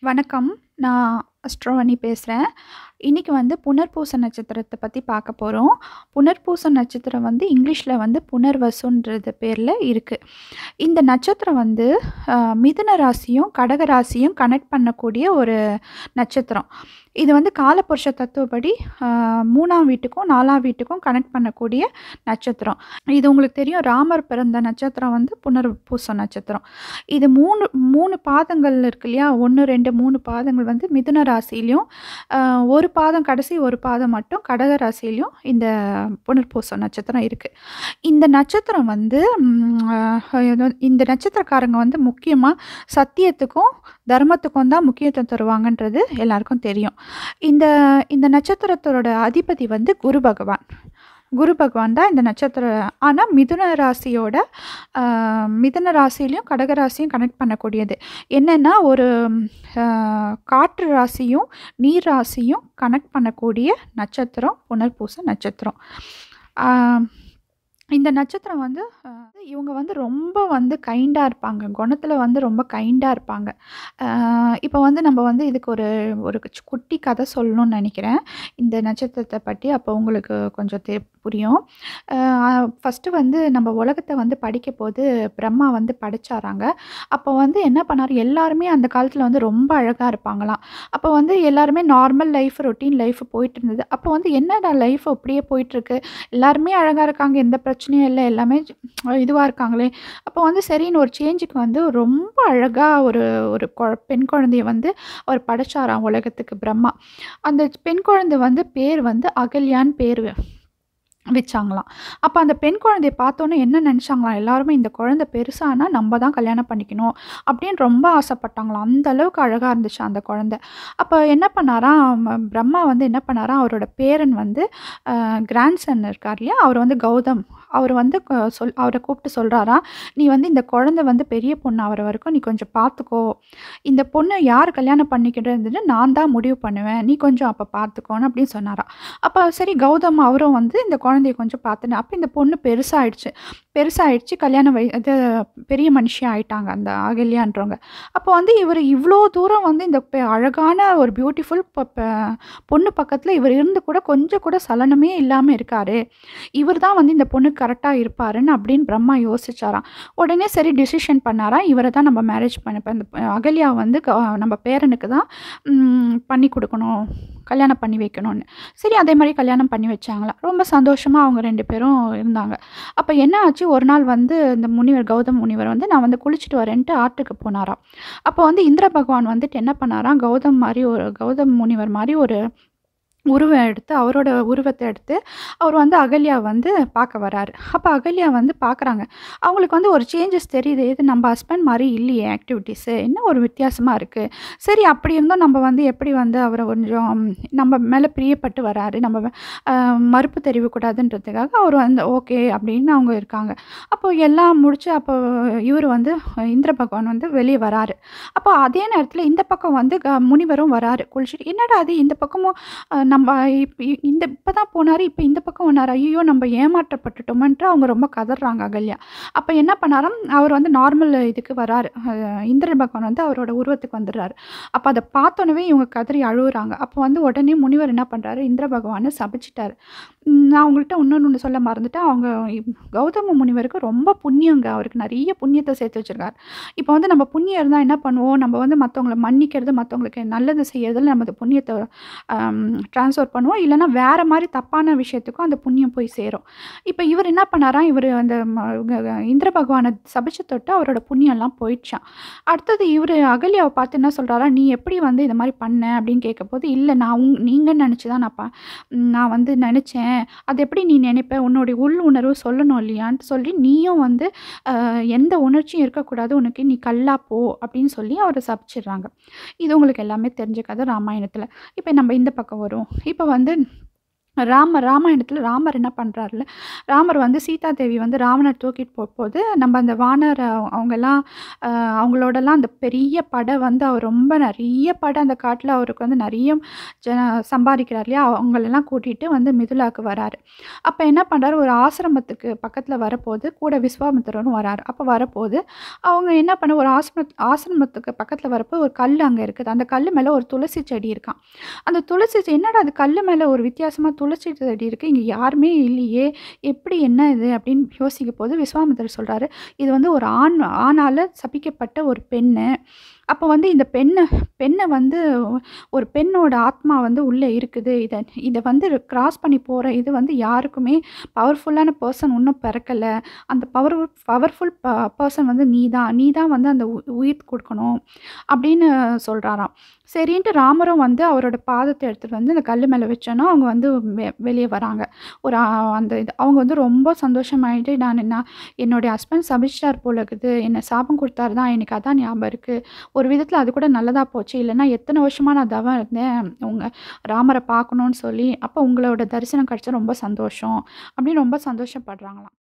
வணக்கம். நான் அஸ்ட்ரோவனி பேசுறேன். இன்னைக்கு வந்து புனர்பூச நட்சத்திரத்த பத்தி பார்க்க போறோம். புனர்பூச நட்சத்திரம் வந்து இங்கிலீஷ்ல வந்து புனர்வசுன்றது பேர்ல இருக்கு. இந்த நட்சத்திரம் வந்து அ மிதுன ராசியும், கடக ராசியும் கனெக்ட் பண்ணக்கூடிய ஒரு நட்சத்திரம். இது வந்து காலபுருஷ தத்துவப்படி அ 3ஆம் வீட்டுக்கும், 4ஆம் வீட்டுக்கும் கனெக்ட் பண்ணக்கூடிய நட்சத்திரம். இது உங்களுக்கு தெரியும் ராமர் பிறந்த நட்சத்திரம் வந்து புனர்பூச நட்சத்திரம். இது 3 3 பாதங்கள் இருக்கு இல்லையா? 1, 2, 3 பாதங்கள் வந்து மிதுன ராசியிலயும், அ 1 பாதம் கடைசி 1 பாதம் மட்டும் கடக ராசியிலயும் இந்த புனர்பூச நட்சத்திரம் இருக்கு. இந்த நட்சத்திரம் வந்து ம் அ இந்த நட்சத்திரக்காரங்க வந்து முக்கியமா சத்தியத்துக்கும், தர்மத்துக்கும் தான் முக்கியத்துவம் தருவாங்கன்றது எல்லாருக்கும் தெரியும். இந்த இந்த நட்சத்திரத்தோட அதிபதி வந்து குரு பகவான். குரு பகவான் தான் இந்த நட்சத்திர ஆனா மிதுன ராசியோட அ மிதுன ராசியிலயும், கடக ராசியும் கனெக்ட் பண்ணக்கூடியது. என்னன்னா ஒரு அ காற்று ராசியும், நீர் ராசியும் கனெக்ட் பண்ணக்கூடிய நட்சத்திரம் புனர்பூச நட்சத்திரம். ஆ இந்த நட்சத்திரம் வந்து அ இவங்க வந்து ரொம்ப வந்து கைண்டா இருப்பாங்க. குணத்தில வந்து ரொம்ப கைண்டா இருப்பாங்க. அ இப்போ வந்து நம்ம வந்து இதுக்கு ஒரு ஒரு குட்டி கதை சொல்லணும்னு நெனைக்கிறேன். இந்த நட்சத்திரத்த பத்தி. அப்போ உங்களுக்கு கொஞ்சம் தெ புரியும். அ ஃபர்ஸ்ட்டு வந்து நம்ம உலகத்த வந்து படிக்கும்போது பிரம்மா வந்து படைச்சாராங்க. அப்போ வந்து என்ன பண்ணாரு, எல்லாருமே அந்த காலத்தில வந்து ரொம்ப அழகா இருப்பாங்களாம். அப்போ வந்து எல்லாருமே நார்மல் லைஃப், ரொட்டீன் லைஃப் போயிட்டு இருந்தது. அப்போ வந்து என்னடா லைஃப் இப்படியே போயிட்டுருக்கு. எல்லாருமே அழகா இருக்காங்க. எந்த பிரச்சனையும் இல்ல. எல்லாமே இதுவா இருக்காங்களே. அப்போ வந்து சரின்னு ஒரு சேஞ்சுக்கு வந்து ரொம்ப அழகா ஒரு ஒரு கொ பெண் குழந்தைய வந்து அவர் படைச்சாராம் உலகத்துக்கு பிரம்மா. அந்த பெண் குழந்தை வந்து பேர் வந்து அகல்யான்னு பேரு வச்சாங்களாம். அப்ப அந்த பெண் குழந்தைய பார்த்தோனே என்ன நெனச்சாங்களாம் எல்லாருமே, இந்த குழந்தை பெருசானா நம்ம தான் கல்யாணம் பண்ணிக்கணும் அப்படின்னு ரொம்ப ஆசைப்பட்டாங்களாம். அந்த அளவுக்கு அழகா இருந்துச்சு அந்த குழந்தை. அப்ப என்ன பண்ணாராம், பிரம்மா வந்து என்ன பண்ணாராம், அவரோட பேரன் வந்து அ கிராண்ட்சன் இருக்கார் இல்லையா? அவர் வந்து கௌதம். அவர் வந்து க சொல் அவர கூப்பிட்டு சொல்றாராம், "நீ வந்து இந்த குழந்தை வந்து பெரிய பொண்ணு ஆகுற வரைக்கும் நீ கொஞ்சம் பார்த்துக்கோ. இந்த பொண்ண யார் கல்யாணம் பண்ணிக்கிறதுன்னு நான் தான் முடிவு பண்ணுவேன். நீ கொஞ்சம் அப்ப பார்த்துக்கோன்னு" அப்படின்னு சொன்னாராம். அப்ப சரி கௌதம் அவரும் வந்து இந்த குழந்தைய கொஞ்சம் பார்த்துன்னு அப்ப இந்த பொண்ணு பெருசாயிடுச்சு. பெருசாயிடுச்சு. கல்யாண வய இது பெரிய மனுஷியா ஆயிட்டாங்க அந்த அகல்யான்றவங்க. அப்போ வந்து இவரு இவ்ளோ தூரம் வந்து இந்த பெ அழகான ஒரு பியூட்டிஃபுல் ப ப பொண்ணு பக்கத்தில இவர் இருந்து கூட கொஞ்சம் கூட சலனமே இல்லாம இருக்காரு. இவர் தான் வந்து இந்த பொண்ணுக்கு கரெக்ட்டா இருப்பாருன்னு அப்படின்னு பிரம்மா யோசிச்சாராம். உடனே சரி டிசிஷன் பண்ணாராம், இவர தான் நம்ம மேரேஜ் பண்ண இந்த அகல்யா வந்து க நம்ம பேரனுக்கு தான் ம் பண்ணி குடுக்கணும். கல்யாணம் பண்ணி வைக்கணும்னு. சரி அதே மாரி கல்யாணம் பண்ணி வச்சாங்களாம். ரொம்ப சந்தோஷமா அவங்க 2 பேரும் இருந்தாங்க. அப்ப என்ன ஆச்சு, ஒரு நாள் வந்து இந்த முனிவர் கௌதம் முனிவர் வந்து நான் வந்து குளிச்சுட்டு வரேன்ட்டு ஆற்றுக்கு போனாராம். அப்போ வந்து இந்திர பகவான் வந்துட்டு என்ன பண்ணாராம், கௌதம் மாரி ஒரு கௌதம் முனிவர் மாரி ஒரு உருவம் எடுத்து அவரோட உருவத்த எடுத்து அவர் வந்து அகல்யாவ வந்து பார்க்க வராரு. அப்ப அகல்யா வந்து பார்க்குறாங்க. அவங்களுக்கு வந்து ஒரு சேஞ்சஸ் தெரியுது. இது நம்ம ஹஸ்பண்ட் மாரி இல்லையே ஆக்டிவிட்டீஸு. என்ன ஒரு வித்தியாசமா இருக்கு. சரி அப்படி இருந்தும் நம்ம வந்து எப்படி வந்து அவர கொஞ்சம் நம்ம மேல பிரியப்பட்டு வராரு. நம்ம அ மறுப்பு தெரிவிக்கக்கூடாதுன்றதுக்காக அவர் வந்து ஓகே அப்படின்னு அவங்க இருக்காங்க. அப்போ எல்லாம் முடிச்சு அப்போ இவரு வந்து இந்திர பகவான் வந்து வெளிய வராரு. அப்போ அதே நேரத்தில இந்த பக்கம் வந்து க முனிவரும் வராரு குளிச்சுட்டு. என்னடா இது இந்த பக்கமும் அ நம்ம இப் இந்த இப்ப தான் போனாரு. இப்ப இந்த பக்கம் வந்தாரு. ஐய்யயோ! நம்ம ஏமாற்றப்பட்டுட்டோமேன்ட்டு அவங்க ரொம்ப கதர்றாங்க அகல்யா. அப்ப என்ன பண்ணாராம், அவர் வந்து நார்மல் இதுக்கு வராரு. அ இந்திர பகவான் வந்து அவரோட உருவத்துக்கு வந்துடுறாரு. அப்ப அத பார்த்தோனவே இவங்க கதறி அழுவுறாங்க. அப்போ வந்து உடனே முனிவர் என்ன பண்றாரு, இந்திர பகவான சபிச்சுட்டாரு. நான் உங்கள்ட்ட இன்னொன்னு ஒண்ணு சொல்ல மறந்துட்டேன். அவங்க கௌதம முனிவருக்கு ரொம்ப புண்ணியங்க. அவருக்கு நெறைய புண்ணியத்த சேர்த்து வச்சிருக்காரு. இப்போ வந்து நம்ம புண்ணியம் இருந்தா என்ன பண்ணுவோம், நம்ம வந்து மத்தவங்கள மன்னிக்கிறது, மத்தவங்களுக்கு நல்லது செய்யறதுல நம்ம அந்த புண்ணியத்த அம் ட்ரான்ஸ்ஃபர் பண்ணுவோம். இல்லன்னா வேற மாரி தப்பான விஷயத்துக்கும் அந்த புண்ணியம் போய் சேரும். இப்ப இவரு என்ன பண்ணாராம், இவரு அந்த ம இந்திர பகவான சபிச்சதொட்டு அவரோட புண்ணியம்லாம் போயிடுச்சாம். அடுத்தது இவரு அகல்யாவ பார்த்து என்ன சொல்றாராம், "நீ எப்படி வந்து இத மாரி பண்ண?" அப்படின்னு கேட்கும்போது, "இல்ல நான் உங் நீங்கன்னு நெனச்சு தான் நான் ப நான் வந்து நெனச்சேன். அது எப்படி நீ நெனைப்ப? உன்னுடைய உள் உணர்வு சொல்லணும் இல்லையான்ட்டு சொல்லி நீயும் வந்து அ எந்த உணர்ச்சியும் இருக்கக்கூடாது. உனக்கு நீ கல்லா போ" அப்படின்னு சொல்லி அவர சபிச்சிடுறாங்க. இது உங்களுக்கு எல்லாமே தெரிஞ்ச கதை ராமாயணத்தில. இப்ப நம்ம இந்த பக்கம் வருவோம். இப்ப வந்து ராமர் ராமாயணத்தில ராமர் என்ன பண்றாருல்ல, ராமர் வந்து சீதா தேவி வந்து ராவணர் தூக்கிட்டு போம்போது, நம்ம அந்த வானர அவங்கலாம் அ அவங்களோடலாம் அந்த பெரிய படை வந்து அவர் ரொம்ப நெறைய படை அந்த காட்டுல அவருக்கு வந்து நெறைய ஜ சம்பாதிக்கிறார் இல்லையா? அவங்களெல்லாம் கூட்டிட்டு வந்து மிதிலாக்கு வராரு. அப்ப என்ன பண்றாரு, ஒரு ஆசிரமத்துக்கு பக்கத்துல வரப்போது, கூட விஸ்வாமித்திரரும் வராரு. அப்ப வரப்போது, அவங்க என்ன பண்ண ஒரு ஆசிரமத் ஆசிரமத்துக்கு பக்கத்துல வரப்போ ஒரு கல் அங்க இருக்குது. அந்த கல்லு மேல ஒரு துளசி செடி இருக்காம். அந்த துளசி செ என்னடா அது கல்லு மேல ஒரு வித்தியாசமா துளசி செடி இருக்கு. இங்க யாருமே இல்லையே! எப்படி என்ன இது? அப்படின்னு யோசிக்கும்போது விஸ்வாமித்திரர் சொல்றாரு, இது வந்து ஒரு ஆண் ஆணால சபிக்கப்பட்ட ஒரு பெண்ணு. அப்ப வந்து இந்த பெண்ண பெண்ண வந்து ஒரு பெண்ணோட ஆத்மா வந்து உள்ள இருக்குது. இத இத வந்து கிராஸ் பண்ணி போற இது வந்து யாருக்குமே பவர்ஃபுல்லான பெர்சன் இன்னும் பிறக்கல. அந்த பவர் பவர்ஃபுல் ப பெர்சன் வந்து நீ தான். நீ தான் வந்து அந்த உ உயிர் குடுக்கணும். அப்படின்னு சொல்றாராம். சரின்ட்டு ராமரும் வந்து அவரோட பாதத்த எடுத்துட்டு வந்து அந்த கல்லு மேல வச்சோனே, அவங்க வந்து வெ வெளிய வராங்க. ஒரு அ அந்த இது அவங்க வந்து ரொம்ப சந்தோஷமாயிட்டு, நான் நான் என்னுடைய ஹஸ்பண்ட் சபிச்சிட்டார் போல இருக்குது. என்ன சாபம் குடுத்தாரு தான். எனக்கு அதான் ஞாபகம் இருக்கு. ஒரு விதத்துல அது கூட நல்லதா போச்சு. இல்லன்னா எத்தன வருஷமா நான் தவம் இருந்தேன். உங்க ராமர பார்க்கணும்னு சொல்லி. அப்ப உங்களோட தரிசனம் கிடைச்சா ரொம்ப சந்தோஷம். அப்படின்னு ரொம்ப சந்தோஷப்படுறாங்களாம்.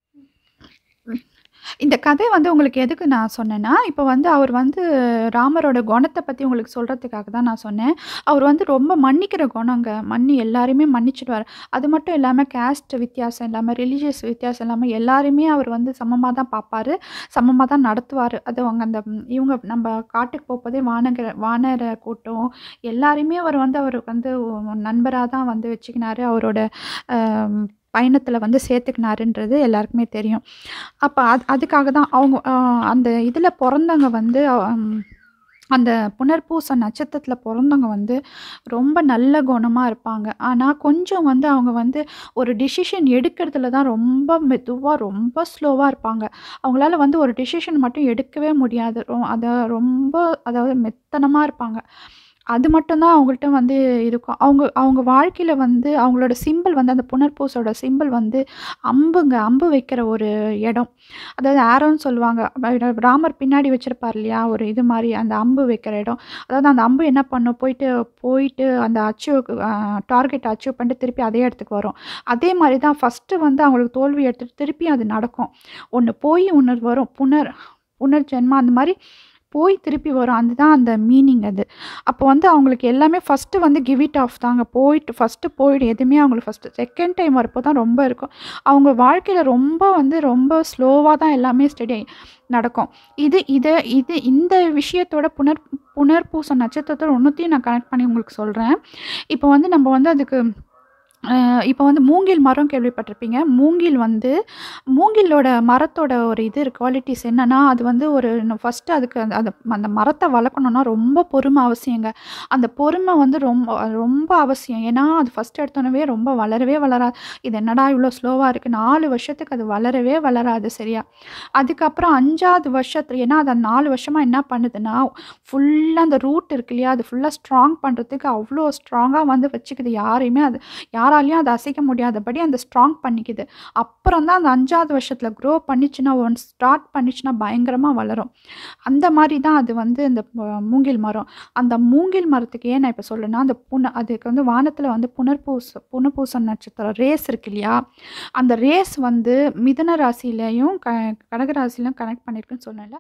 இந்த கதை வந்து உங்களுக்கு எதுக்கு நான் சொன்னேன்னா, இப்ப வந்து அவர் வந்து ராமரோட குணத்த பத்தி உங்களுக்கு சொல்றதுக்காக தான் நான் சொன்னேன். அவர் வந்து ரொம்ப மன்னிக்கிற குணங்க. மன்னி எல்லாரையுமே மன்னிச்சுடுவாரு. அது மட்டும் இல்லாம கேஸ்ட் வித்தியாசம் இல்லாம, ரிலிஜியஸ் வித்தியாசம் இல்லாம எல்லாரையுமே அவர் வந்து சமமா தான் பார்ப்பாரு. சமமா தான் நடத்துவாரு. அது அவங்க அந்த இவங்க நம்ம காட்டுக்கு போம்போதே வானகர வானர கூட்டம் எல்லாரையுமே அவர் வந்து அவருக்கு வந்து நண்பரா தான் வந்து வச்சுக்கினாரு. அவரோட அ பயணத்துல வந்து சேர்த்துக்கினாருன்றது எல்லாருக்குமே தெரியும். அப்ப அது அதுக்காக தான் அவங்க அ அந்த இதுல பொறந்தவங்க வந்து அம் அந்த புனர்பூச நட்சத்திரத்துல பொறந்தவங்க வந்து ரொம்ப நல்ல குணமா இருப்பாங்க. ஆனா கொஞ்சம் வந்து அவங்க வந்து ஒரு டிசிஷன் எடுக்கிறதுல தான் ரொம்ப மெதுவா, ரொம்ப ஸ்லோவா இருப்பாங்க. அவங்களால வந்து ஒரு டிசிஷன் மட்டும் எடுக்கவே முடியாது. ரொ அத ரொம்ப அதாவது மெத்தனமா இருப்பாங்க. அது மட்டும் தான் அவங்கள்ட்ட வந்து இருக்கும். அவங்க அவங்க வாழ்க்கையில வந்து அவங்களோட சிம்பல் வந்து அந்த புனர்பூசோட சிம்பல் வந்து அம்புங்க. அம்பு வைக்கிற ஒரு இடம். அதாவது ஆரோன்னு சொல்லுவாங்க. ராமர் பின்னாடி வச்சிருப்பார் இல்லையா? ஒரு இது மாரி அந்த அம்பு வைக்கிற இடம். அதாவது அந்த அம்பு என்ன பண்ணும், போயிட்டு போயிட்டு அந்த அச்சீவ் அ டார்கெட் அச்சீவ் பண்ணிட்டு திருப்பி அதே இடத்துக்கு வரும். அதே மாரி தான் ஃபர்ஸ்ட்டு வந்து அவங்களுக்கு தோல்வி எடுத்துட்டு திருப்பியும் அது நடக்கும். ஒண்ணு போய் ஒண்ணு வரும். புனர் புனர்ஜென்மம் அந்த மாரி போய் திருப்பி வரும். அதுதான் அந்த மீனிங் அது. அப்போ வந்து அவங்களுக்கு எல்லாமே ஃபர்ஸ்ட்டு வந்து கிவ் இட் ஆஃப் தாங்க. போயிட்டு ஃபர்ஸ்ட்டு போயிடும். எதுவுமே அவங்களுக்கு ஃபர்ஸ்ட்டு செகண்ட் டைம் வரப்போ தான் ரொம்ப இருக்கும். அவங்க வாழ்க்கையில ரொம்ப வந்து ரொம்ப ஸ்லோவா தான் எல்லாமே ஸ்டடி நடக்கும். இது இத இது இந்த விஷயத்தோட புனர் புனர்பூச நட்சத்திரத்தோட இன்னொத்தையும் நான் கனெக்ட் பண்ணி உங்களுக்கு சொல்றேன். இப்போ வந்து நம்ம வந்து அதுக்கு அ இப்போ வந்து மூங்கில் மரம் கேள்விப்பட்டிருப்பீங்க. மூங்கில் வந்து மூங்கிலோட மரத்தோட ஒரு இது குவாலிட்டிஸ் என்னன்னா, அது வந்து ஒரு ஃபர்ஸ்ட்டு அதுக்கு அந்த அந்த மரத்த வளர்க்கணும்னா ரொம்ப பொறுமை அவசியங்க. அந்த பொறுமை வந்து ரொம்ப ரொம்ப அவசியம். ஏன்னா, அது ஃபர்ஸ்ட்டு எடுத்தோனவே ரொம்ப வளரவே வளராது. இது என்னடா இவ்ளோ ஸ்லோவா இருக்கு. 4 வருஷத்துக்கு அது வளரவே வளராது சரியா. அதுக்கப்புறம் 5வது வருஷத்துல ஏன்னா, அது 4 வருஷமா என்ன பண்ணுதுன்னா, ஃபுல்லா அந்த ரூட் இருக்கு இல்லையா? அது ஃபுல்லா ஸ்ட்ராங் பண்றதுக்கு அவ்ளோ ஸ்ட்ராங்கா வந்து வச்சுக்குது. யாரையுமே அது யாராலயும் அத அசைக்க முடியாதபடி அந்த ஸ்ட்ராங் பண்ணிக்குது. அப்புறம் தான் அந்த 5வது வருஷத்துல க்ரோ பண்ணிச்சுன்னா, ஒன்ஸ் ஸ்டார்ட் பண்ணிச்சுன்னா பயங்கரமா வளரும். அந்த மாரி தான் அது வந்து இந்த ம மூங்கில் மரம். அந்த மூங்கில் மரத்துக்கு ஏன் நான் இப்ப சொல்றேன்னா, அந்த புன அதுக்கு வந்து வானத்துல வந்து புனர்பூச புனர்பூச நட்சத்திரம் ரேஸ் இருக்கு இல்லையா? அந்த ரேஸ் வந்து மிதுன ராசியிலயும் க கடக ராசியிலயும் கனெக்ட் பண்ணியிருக்குன்னு சொன்னேன்ல.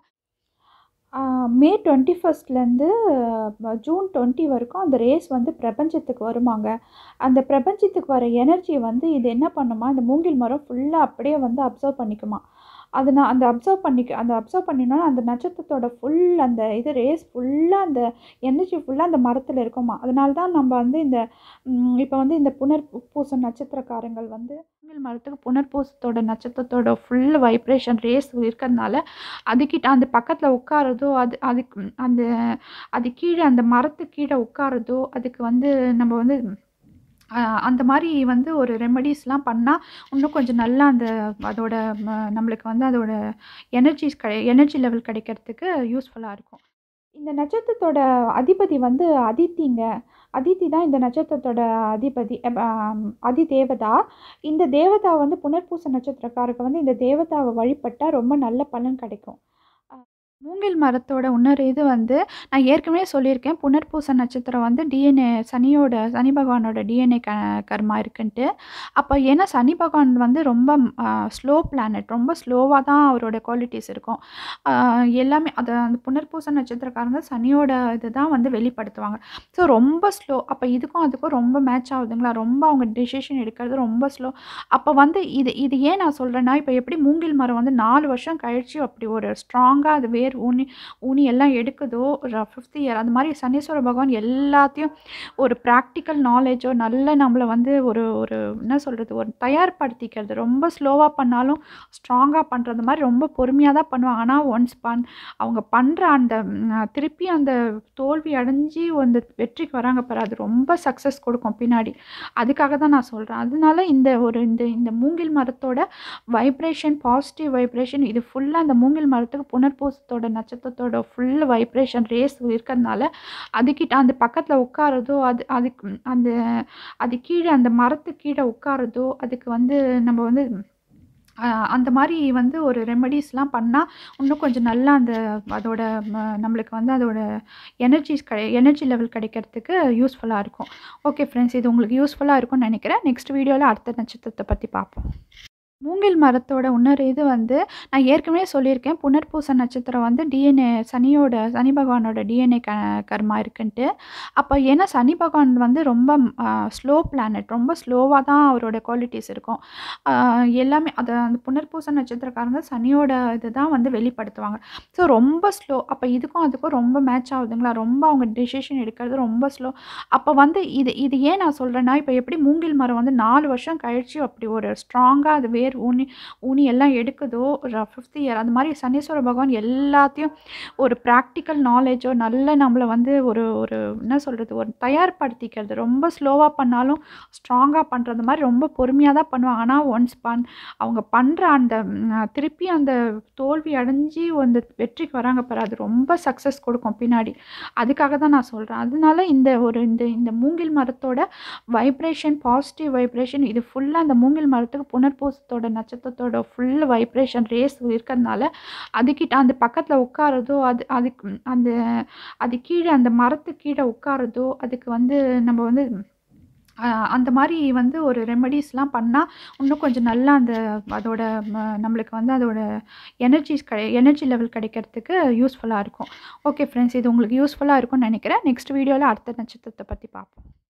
ஆ மே 21ஸ்ட்லேருந்து ஜூன் 20 வரைக்கும் அந்த ரேஸ் வந்து பிரபஞ்சத்துக்கு வருமாங்க. அந்த பிரபஞ்சத்துக்கு வர எனர்ஜி வந்து இது என்ன பண்ணுமா, இந்த மூங்கில் மரம் ஃபுல்லா அப்படியே வந்து அப்சர்வ் பண்ணிக்குமா. அது நான் அந்த அப்சர்வ் பண்ணிக்க அந்த அப்சர்வ் பண்ணினோன அந்த நட்சத்திரத்தோட ஃபுல் அந்த இது ரேஸ் ஃபுல்லா அந்த எனர்ஜி ஃபுல்லா அந்த மரத்துல இருக்குமா. அதனால தான் நம்ம வந்து இந்த ம் இப்ப வந்து இந்த புனர்பூச நட்சத்திரக்காரங்கள் வந்து மூங்கில் மரத்துக்கு புனர்பூசத்தோட நட்சத்திரத்தோட ஃபுல் வைப்ரேஷன் ரேஸ் இருக்கிறதுனால, அதுகிட்ட அந்த பக்கத்துல உட்கார்றதோ, அது அதுக்கு அந்த அது கீழ அந்த மரத்துக்கு கீழ உட்கார்றதோ, அதுக்கு வந்து நம்ம வந்து அ அந்த மாரி வந்து ஒரு ரெமெடிஸ்லாம் பண்ணா, இன்னும் கொஞ்சம் நல்லா அந்த அதோட ம நம்மளுக்கு வந்து அதோட எனர்ஜிஸ் கெ எனர்ஜி லெவல் கிடைக்கிறதுக்கு யூஸ்ஃபுல்லா இருக்கும். இந்த நட்சத்திரத்தோட அதிபதி வந்து அதித்திங்க. அதித்தி தான் இந்த நட்சத்திரத்தோட அதிபதி. அப் அம் அதிதேவதா. இந்த தேவதா வந்து புனர்பூச நட்சத்திரக்காரருக்கு வந்து இந்த தேவதாவ வழிபட்டா ரொம்ப நல்ல பலன் கிடைக்கும். மூங்கில் மரத்தோட இன்னொரு இது வந்து நான் ஏற்கனவே சொல்லியிருக்கேன் புனர்பூச நட்சத்திரம் வந்து டிஎன்ஏ சனியோட சனி பகவானோட டிஎன்ஏ க கர்மா இருக்குன்ட்டு அப்போ ஏன்னா சனி பகவான் வந்து ரொம்ப ஸ்லோ பிளானட் ரொம்ப ஸ்லோவாக தான் அவரோட குவாலிட்டிஸ் இருக்கும் ஆஹ் எல்லாமே அதை அந்த புனர்பூச நட்சத்திரக்காரங்க சனியோட இது தான் வந்து வெளிப்படுத்துவாங்க ஸோ ரொம்ப ஸ்லோ அப்போ இதுக்கும் அதுக்கும் ரொம்ப மேட்ச் ஆகுதுங்களா ரொம்ப அவங்க டெசிஷன் எடுக்கிறது ரொம்ப ஸ்லோ அப்போ வந்து இது இது ஏன் நான் சொல்கிறேன்னா இப்போ எப்படி மூங்கில் மரம் வந்து நாலு வருஷம் கழிச்சு அப்படி ஒரு ஸ்ட்ராங்காக அது வேர் ஊனி ஊனி எல்லாம் எடுக்குதோ ஃபிஃப்த் இயர் அந்த மாதிரி சனீஸ்வர பகவான் எல்லாத்தையும் ஒரு ப்ராக்டிக்கல் நாலேஜோ நல்ல நம்மளை வந்து ஒரு ஒரு என்ன சொல்கிறது ஒரு தயார்படுத்திக்கிறது ரொம்ப ஸ்லோவாக பண்ணாலும் ஸ்ட்ராங்காக பண்ணுறது மாதிரி ரொம்ப பொறுமையாக தான் பண்ணுவாங்க ஆனால் ஒன்ஸ் பண் அவங்க பண்ணுற அந்த ம், திருப்பி அந்த தோல்வி அடைஞ்சு அந்த வெற்றிக்கு வராங்க பாரு அது ரொம்ப சக்ஸஸ் கொடுக்கும் பின்னாடி அதுக்காக தான் நான் சொல்கிறேன் அதனால இந்த ஒரு இந்த இந்த மூங்கில் மரத்தோட வைப்ரேஷன் பாசிட்டிவ் வைப்ரேஷன் இது ஃபுல்லாக அந்த மூங்கில் மரத்துக்கு புனர்பூசத்தோட நட்சத்திரத்தோட ஃபுல் வைப்ரேஷன் ரேஸ் இருக்கிறதுனால அதுக்கிட்ட அந்த பக்கத்தில் உட்காரதோ அது அதுக்கு அந்த அது கீழே அந்த மரத்து கீழே உட்காரதோ அதுக்கு வந்து நம்ம வந்து ஆஹ் அந்த மாதிரி வந்து ஒரு ரெமெடிஸ்லாம் பண்ணால் இன்னும் கொஞ்சம் நல்லா அந்த அதோட ம, நம்மளுக்கு வந்து அதோட எனர்ஜிஸ் கிடை எனர்ஜி லெவல் கிடைக்கிறதுக்கு யூஸ்ஃபுல்லாக இருக்கும் ஓகே ஃப்ரெண்ட்ஸ் இது உங்களுக்கு யூஸ்ஃபுல்லாக இருக்கும்னு நினைக்கிறேன் நெக்ஸ்ட் வீடியோவில் அடுத்த நட்சத்திரத்தை பற்றி பார்ப்போம் மூங்கில் மரத்தோட இன்னொரு இது வந்து நான் ஏற்கனவே சொல்லியிருக்கேன் புனர்பூச நட்சத்திரம் வந்து டிஎன்ஏ சனியோட சனி பகவானோட டிஎன்ஏ க கர்மா இருக்குன்ட்டு அப்போ ஏன்னா சனி பகவான் வந்து ரொம்ப ஸ்லோ பிளானட் ரொம்ப ஸ்லோவாக தான் அவரோட குவாலிட்டிஸ் இருக்கும் ஆஹ் எல்லாமே அதை அந்த புனர்பூச நட்சத்திரக்காரங்க சனியோட இது தான் வந்து வெளிப்படுத்துவாங்க ஸோ ரொம்ப ஸ்லோ அப்போ இதுக்கும் அதுக்கும் ரொம்ப மேட்ச் ஆகுதுங்களா ரொம்ப அவங்க டெசிஷன் எடுக்கிறது ரொம்ப ஸ்லோ அப்போ வந்து இது இது ஏன் நான் சொல்கிறேன்னா இப்போ எப்படி மூங்கில் மரம் வந்து நாலு வருஷம் கழிச்சு அப்படி ஒரு ஸ்ட்ராங்காக அது வேர் ஊனி ஊனி எல்லாம் எடுக்குதோ ஃபிஃப்த் இயர் அந்த மாதிரி சனீஸ்வர பகவான் எல்லாத்தையும் ஒரு ப்ராக்டிக்கல் நாலேஜோ நல்ல நம்மளை வந்து ஒரு ஒரு என்ன சொல்கிறது ஒரு தயார்படுத்திக்கிறது ரொம்ப ஸ்லோவாக பண்ணாலும் ஸ்ட்ராங்காக பண்ணுறது மாதிரி ரொம்ப பொறுமையாக தான் பண்ணுவாங்க ஆனால் ஒன்ஸ் பண் அவங்க பண்ணுற அந்த ம், திருப்பி அந்த தோல்வி அடைஞ்சு அந்த வெற்றிக்கு வராங்க பாரு அது ரொம்ப சக்ஸஸ் கொடுக்கும் பின்னாடி அதுக்காக தான் நான் சொல்கிறேன் அதனால இந்த ஒரு இந்த இந்த மூங்கில் மரத்தோட வைப்ரேஷன் பாசிட்டிவ் வைப்ரேஷன் இது ஃபுல்லாக அந்த மூங்கில் மரத்துக்கு புனர்பூசத்தோட நட்சத்திரத்தோட ஃபுல் வைப்ரேஷன் ரேஸ் இருக்கிறதுனால அதுக்கிட்ட அந்த பக்கத்தில் உட்காரதோ அது அதுக்கு அந்த அது கீழே அந்த மரத்து கீழே உட்காரதோ அதுக்கு வந்து நம்ம வந்து ஆஹ் அந்த மாதிரி வந்து ஒரு ரெமெடிஸ்லாம் பண்ணால் இன்னும் கொஞ்சம் நல்லா அந்த அதோட ம, நம்மளுக்கு வந்து அதோட எனர்ஜிஸ் கிடை எனர்ஜி லெவல் கிடைக்கிறதுக்கு யூஸ்ஃபுல்லாக இருக்கும் ஓகே ஃப்ரெண்ட்ஸ் இது உங்களுக்கு யூஸ்ஃபுல்லாக இருக்கும்னு நினைக்கிறேன் நெக்ஸ்ட் வீடியோவில் அடுத்த நட்சத்திரத்தை பற்றி பார்ப்போம்